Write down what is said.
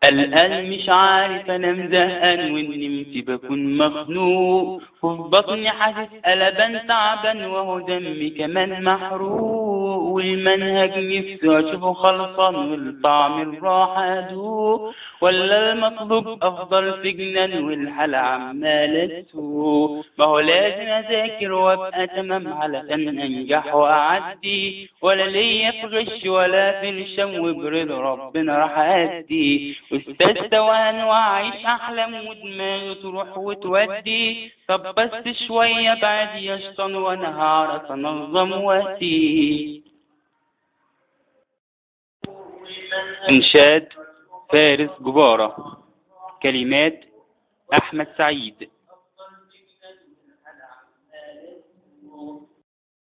الآن مش عارف أنام زهقان وإن نمت بكون مخنوق وفي بطني حاسس قلبان تعبان وهو دمي كمان محروق والمنهج نفسي أشوفه خلصان والطعم الراحة أدوق ولا المطلوب أفضل في جنان والحالة عمالة تسوق ما هو لازم أذاكر وأبقى تمام علشان أنجح وأعدي ولا ليا في غش ولا في الشم وبرضا ربنا راح أدي واستاذ توان وأعيش أحلام ودماغي تروح وتودي طب بس شوية بعد يشطن وأنا هعرف أنظم وقتي إنشاد فارس جبارة كلمات أحمد سعيد